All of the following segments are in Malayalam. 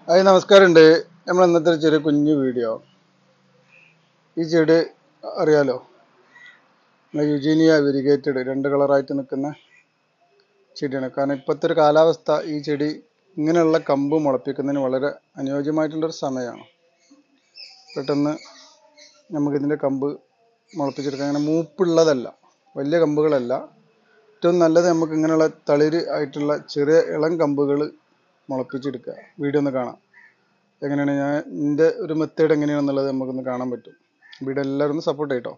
ഹായ് നമസ്കാരമുണ്ട് നമ്മൾ ഇന്നത്തെ ഒരു ചെറിയ കുഞ്ഞു വീഡിയോ ഈ ചെടി അറിയാലോ നമ്മളെ യുജീനിയ വെരിഗേറ്റഡ് രണ്ട് കളറായിട്ട് നിൽക്കുന്ന ചെടിയാണ് കാരണം ഇപ്പോഴത്തെ ഒരു കാലാവസ്ഥ ഈ ചെടി ഇങ്ങനെയുള്ള കമ്പ് മുളപ്പിക്കുന്നതിന് വളരെ അനുയോജ്യമായിട്ടുള്ളൊരു സമയമാണ് പെട്ടെന്ന് നമുക്കിതിൻ്റെ കമ്പ് മുളപ്പിച്ചെടുക്കാം അങ്ങനെ മൂപ്പുള്ളതല്ല വലിയ കമ്പുകളല്ല ഏറ്റവും നല്ലത് നമുക്ക് ഇങ്ങനെയുള്ള തളിര് ആയിട്ടുള്ള ചെറിയ ഇളം കമ്പുകൾ മുളപ്പിച്ചെടുക്കുക വീഡിയോ ഒന്ന് കാണാം എങ്ങനെയാണ് ഞാൻ എൻ്റെ ഒരു മെത്തേഡ് എങ്ങനെയാണെന്നുള്ളത് നമുക്കൊന്ന് കാണാൻ പറ്റും വീഡിയോ എല്ലാവരും ഒന്ന് സപ്പോർട്ട് ചെയ്യട്ടോ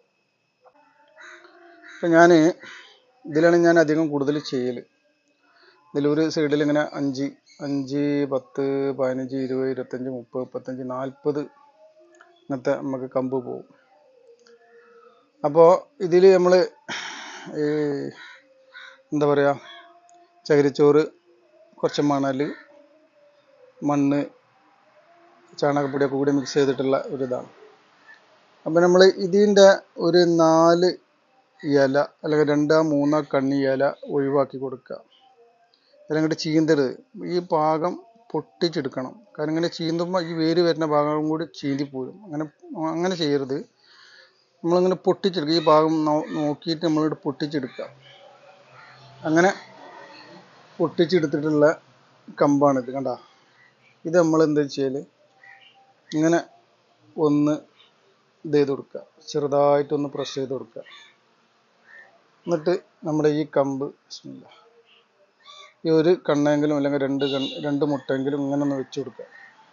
അപ്പം ഞാൻ ഇതിലാണ് ഞാൻ അധികം കൂടുതൽ ചെയ്യൽ ഇതിലൊരു സൈഡിൽ ഇങ്ങനെ അഞ്ച് അഞ്ച് പത്ത് പതിനഞ്ച് ഇരുപത് ഇരുപത്തഞ്ച് മുപ്പത് മുപ്പത്തഞ്ച് നാൽപ്പത് ഇങ്ങനത്തെ നമുക്ക് കമ്പ് പോകും അപ്പോൾ ഇതിൽ നമ്മൾ ഈ എന്താ പറയുക ചകിരിച്ചോറ് കുറച്ച് മണൽ മണ്ണ് ചാണകപ്പൊടിയൊക്കെ കൂടി മിക്സ് ചെയ്തിട്ടുള്ള ഒരു ഇതാണ് അപ്പോൾ നമ്മൾ ഇതിൻ്റെ ഒരു നാല് ഇല അല്ലെങ്കിൽ രണ്ടോ മൂന്നോ കണ്ണി ഇല ഒഴിവാക്കി കൊടുക്കുക അല്ലെങ്കിൽ ചീന്തരുത് ഈ ഭാഗം പൊട്ടിച്ചെടുക്കണം കാരണം ഇങ്ങനെ ചീന്തുമ്പോൾ ഈ വേര് വരുന്ന ഭാഗം കൂടി ചീന്തി പോരും അങ്ങനെ അങ്ങനെ ചെയ്യരുത് നമ്മളിങ്ങനെ പൊട്ടിച്ചെടുക്കുക ഈ ഭാഗം നോ- നോക്കിയിട്ട് നമ്മളിവിടെ പൊട്ടിച്ചെടുക്കുക അങ്ങനെ പൊട്ടിച്ചെടുത്തിട്ടുള്ള കമ്പാണിത് കണ്ട ഇത് നമ്മൾ എന്താ വെച്ചാൽ ഇങ്ങനെ ഒന്ന് ഇത് ചെയ്ത് കൊടുക്കുക ചെറുതായിട്ടൊന്ന് പ്രസ് ചെയ്ത് കൊടുക്കുക എന്നിട്ട് നമ്മുടെ ഈ കമ്പ് ബിസ്മില്ല ഈ ഒരു കണ്ണെങ്കിലും അല്ലെങ്കിൽ രണ്ട് കൺ രണ്ട് മുട്ടെങ്കിലും ഇങ്ങനെ ഒന്ന് വെച്ച് കൊടുക്കുക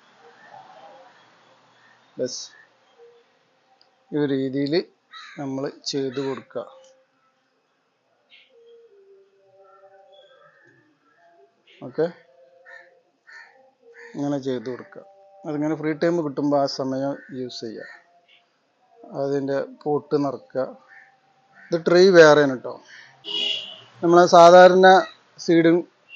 ബസ് ഈ ഒരു രീതിയിൽ നമ്മൾ ചെയ്ത് കൊടുക്കുക ഓക്കെ ഇങ്ങനെ ചെയ്ത് കൊടുക്കുക അതിങ്ങനെ ഫ്രീ ടൈം കിട്ടുമ്പോൾ ആ സമയം യൂസ് ചെയ്യുക അതിൻ്റെ പോട്ട് നിറക്കുക ഇത് ട്രൈ വേറെയാണ് കേട്ടോ നമ്മളെ സാധാരണ സീഡ്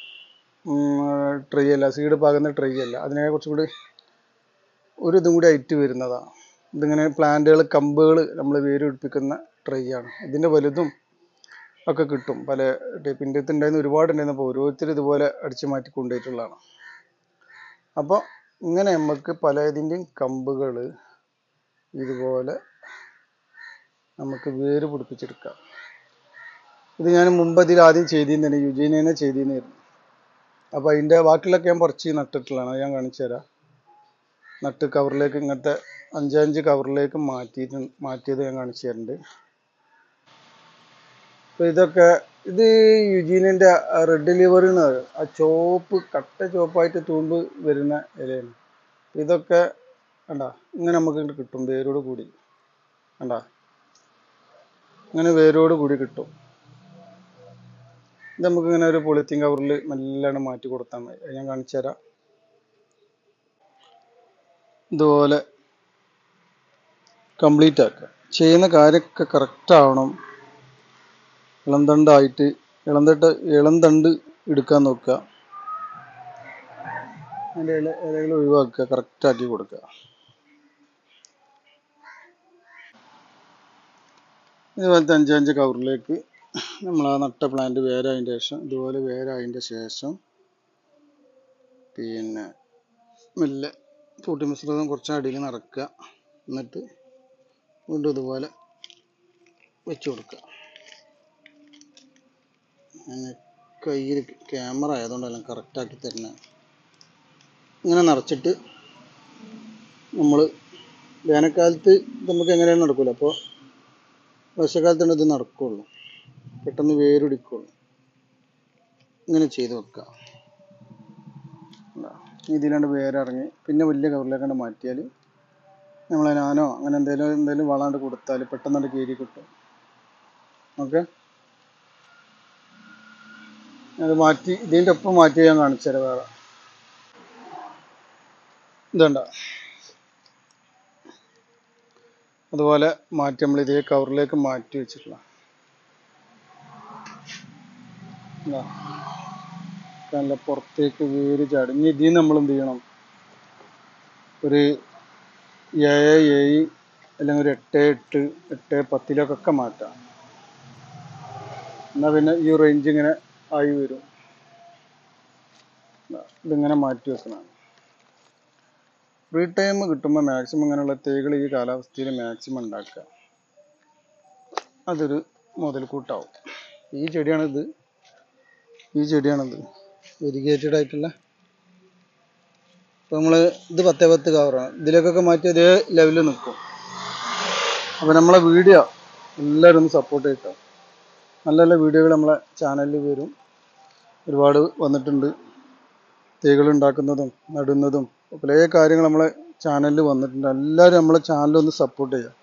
ട്രൈ അല്ല സീഡ് പാകുന്ന ട്രൈ അല്ല അതിനെ കുറച്ചും കൂടി ഒരു ഇതും കൂടി ആയിട്ട് വരുന്നതാണ് ഇതിങ്ങനെ പ്ലാന്റുകൾ കമ്പുകൾ നമ്മൾ വേര് പിടിപ്പിക്കുന്ന ട്രൈ ആണ് ഇതിൻ്റെ വലുതും ഒക്കെ കിട്ടും പല ടൈപ്പിൻ്റെ അടുത്ത് ഉണ്ടായിരുന്ന ഒരുപാട് ഉണ്ടായിരുന്നു അപ്പോൾ ഓരോരുത്തർ ഇതുപോലെ അടിച്ചു മാറ്റി കൊണ്ടുപോയിട്ടുള്ളതാണ് അപ്പോൾ ഇങ്ങനെ നമുക്ക് പല ഇതിൻ്റെയും കമ്പുകൾ ഇതുപോലെ നമുക്ക് വേര് പിടിപ്പിച്ചെടുക്കാം ഇത് ഞാൻ മുമ്പ് ഇതിൽ ആദ്യം ചെയ്തിരുന്നു തന്നെ യുജീനെ ചെയ്തിരുന്നായിരുന്നു അപ്പോൾ അതിൻ്റെ ബാക്കിയുള്ളൊക്കെ ഞാൻ പറിച്ച് നട്ടിട്ടുള്ളതാണ് അത് ഞാൻ കാണിച്ചു തരാം നട്ട് കവറിലേക്ക് ഇങ്ങനത്തെ അഞ്ചഞ്ച് കവറിലേക്ക് മാറ്റിയിട്ട് മാറ്റിയത് ഞാൻ കാണിച്ചു തരുന്നുണ്ട് അപ്പോൾ ഇതൊക്കെ ഇത് യുജീനിൻ്റെ റെഡ് ലിവർ എന്ന് പറയും ആ ചോപ്പ് കട്ട ചോപ്പായിട്ട് തൂമ്പ് വരുന്ന ഇലയാണ് ഇതൊക്കെ കണ്ട ഇങ്ങനെ നമുക്ക് ഇങ്ങട് കിട്ടും വേരോട് കൂടി കണ്ട ഇങ്ങനെ വേരോട് കൂടി കിട്ടും ഇത് നമുക്ക് ഇങ്ങനെ ഒരു പൊളിത്തീൻ കവറിൽ മെല്ലാണ് മാറ്റി കൊടുത്താൽ മതി അത് ഞാൻ കാണിച്ചു തരാം ഇതുപോലെ കംപ്ലീറ്റ് ആക്കുക ചെയ്യുന്ന കാര്യമൊക്കെ കറക്റ്റ് ആവണം ഇളംതണ്ടായിട്ട് ഇളംതട്ട് ഇളംതണ്ട് എടുക്കാൻ നോക്കുക അതിൻ്റെ ഇല ഇലകൾ ഒഴിവാക്കുക കറക്റ്റ് ആക്കി കൊടുക്കുക ഇതുപോലത്തെ അഞ്ചഞ്ച് കവറിലേക്ക് നമ്മൾ ആ നട്ട പ്ലാന്റ് വേരായതിൻ്റെ ശേഷം ഇതുപോലെ വേരായതിൻ്റെ ശേഷം പിന്നെ മെല്ലെ കൂട്ടി മിശ്രിതം കുറച്ച് അടിയിൽ നിറക്കുക എന്നിട്ട് വീണ്ടും ഇതുപോലെ വെച്ച് കൊടുക്കുക ഞാൻ കയ്യിൽ ക്യാമറ ആയതുകൊണ്ടെല്ലാം കറക്റ്റാക്കി തരുന്നത് ഇങ്ങനെ നിറച്ചിട്ട് നമ്മൾ വേനൽക്കാലത്ത് ഇത് നമുക്ക് എങ്ങനെയാണ് നടക്കില്ല അപ്പോൾ വർഷക്കാലത്താണ് ഇത് നടക്കുകയുള്ളൂ പെട്ടെന്ന് വേരൊടിക്കുള്ളൂ ഇങ്ങനെ ചെയ്ത് വെക്കുക ഇതിലാണ്ട് വേരിറങ്ങി പിന്നെ വലിയ കവറിലേക്കാണ്ട് മാറ്റിയാൽ നമ്മൾ നാനോ അങ്ങനെ എന്തെങ്കിലും എന്തെങ്കിലും വളാണ്ട് കൊടുത്താൽ പെട്ടെന്ന് കീരി കിട്ടും ഓക്കെ അത് മാറ്റി ഇതിൻ്റെ ഒപ്പം മാറ്റി ഞാൻ കാണിച്ചു തരാം വേറെ ഇതുണ്ട അതുപോലെ മാറ്റി നമ്മൾ ഇതേ കവറിലേക്ക് മാറ്റി വെച്ചിട്ടുള്ള ഇതാ. നല്ല പുറത്തേക്ക് വേര് ചാടി ഇനി ഇതിൽ നമ്മൾ എന്ത് ചെയ്യണം ഒരു ഏഴ് ഏഴ് അല്ലെങ്കിൽ ഒരു എട്ട് എട്ട് എട്ട് പത്തിലേക്കൊക്കെ മാറ്റാം എന്നാൽ പിന്നെ ഈ റേഞ്ച് ഇങ്ങനെ ആയി വരും ദാ ഇതിങ്ങനെ മാറ്റി വെക്കണം ഫ്രീ ടൈം കിട്ടുമ്പോൾ മാക്സിമം ഇങ്ങനെയുള്ള തൈകൾ ഈ കാലാവസ്ഥയിൽ മാക്സിമം ഉണ്ടാക്കുക അതൊരു മുതൽക്കൂട്ടാവും ഈ ചെടിയാണിത് ഈ ചെടിയാണിത് ഇറിഗേറ്റഡ് ആയിട്ടുള്ള അപ്പോൾ നമ്മൾ ഇത് പത്തേ പത്ത് കവറാണ് ഇതിലേക്കൊക്കെ മാറ്റി അതേ ലെവലിൽ നിൽക്കും അപ്പോൾ നമ്മളെ വീഡിയോ എല്ലാവരും ഒന്ന് സപ്പോർട്ട് ചെയ്യട്ടോ നല്ല നല്ല വീഡിയോകൾ നമ്മളെ ചാനലിൽ വരും ഒരുപാട് വന്നിട്ടുണ്ട് തൈകൾ ഉണ്ടാക്കുന്നതും നടുന്നതും പല കാര്യങ്ങൾ നമ്മളെ ചാനലിൽ വന്നിട്ടുണ്ട് എല്ലാവരും നമ്മളെ ചാനൽ ഒന്ന് സപ്പോർട്ട് ചെയ്യുക